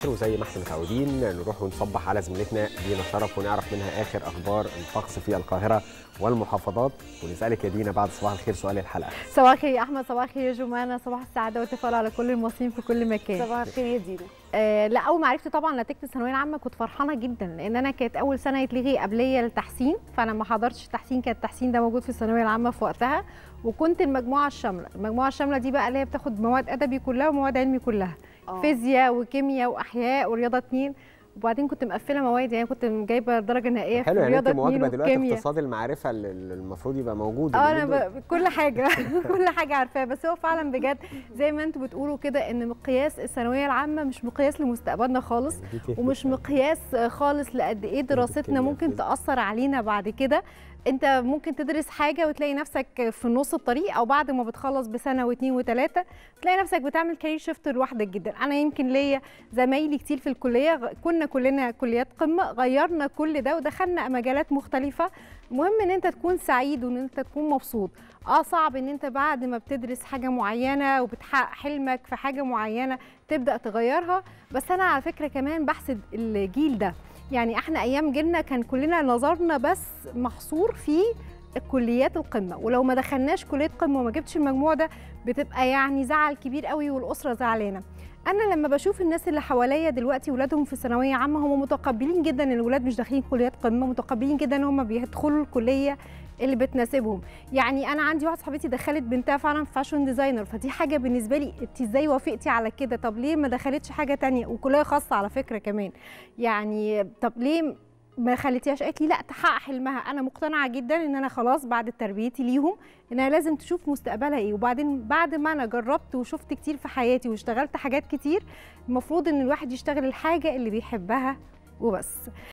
وزي ما احنا متعودين نروح ونصبح على زميلتنا دينا شرف ونعرف منها اخر اخبار الطقس في القاهره والمحافظات ونسالك يا دينا بعد صباح الخير سؤال الحلقه صباح الخير يا احمد صباح الخير يا جمانه صباح السعاده والتفاؤل على كل المصريين في كل مكان صباح الخير يا دينا آه لا اول ما عرفت طبعا نتيجه الثانويه العامه كنت فرحانه جدا لان انا كانت اول سنه يتلغي قبليه التحسين فانا ما حضرتش التحسين كان التحسين ده موجود في الثانويه العامه في وقتها وكنت المجموعه الشامله المجموعه الشامله دي بقى اللي هي بتاخد مواد ادبي كلها ومواد علمي كلها آه. فيزياء وكيمياء واحياء ورياضه اتنين وبعدين كنت مقفله مواد يعني كنت جايبه درجه نهائيه في حلو يعني انت رياضه اتنين مواكبه دلوقتي وكيمياء اقتصاد المعرفه اللي المفروض يبقى موجود اه اليومين انا دول. ب... كل حاجه كل حاجه عارفاها بس هو فعلا بجد زي ما انتوا بتقولوا كده ان مقياس الثانويه العامه مش مقياس لمستقبلنا خالص دي تفرق ومش فعلا. مقياس خالص لقد ايه دراستنا الكيمياء ممكن والفيزياء. تاثر علينا بعد كده انت ممكن تدرس حاجه وتلاقي نفسك في نص الطريق او بعد ما بتخلص بسنه واثنين وثلاثه تلاقي نفسك بتعمل كارير شيفت لوحدك جدا انا يمكن ليا زمايلي كتير في الكليه غ- كنا كلنا كليات قمه غيرنا كل ده ودخلنا مجالات مختلفه المهم ان انت تكون سعيد وان انت تكون مبسوط اه صعب ان انت بعد ما بتدرس حاجه معينه وبتحقق حلمك في حاجه معينه تبدا تغيرها بس انا على فكره كمان بحسد الجيل ده يعني احنا ايام جيلنا كان كلنا نظرنا بس محصور في كليات القمه ولو ما دخلناش كليه قمه وما جبتش المجموع ده بتبقى يعني زعل كبير قوي والاسره زعلانه انا لما بشوف الناس اللي حواليا دلوقتي ولادهم في ثانويه عامه هم متقبلين جدا ان الولاد مش داخلين كليات قمه متقبلين جدا ان هم بيدخلوا الكليه اللي بتناسبهم يعني انا عندي واحده صاحبتي دخلت بنتها فعلا فاشن ديزاينر فدي حاجه بالنسبه لي انت ازاي وافقتي على كده طب ليه ما دخلتش حاجه تانية وكليه خاصه على فكره كمان يعني طب ليه ما خليتيهاش قالت لي لا تحقق حلمها انا مقتنعه جدا ان انا خلاص بعد تربيتي ليهم انها لازم تشوف مستقبلها ايه وبعدين بعد ما انا جربت وشفت كتير في حياتي واشتغلت حاجات كتير المفروض ان الواحد يشتغل الحاجه اللي بيحبها وبس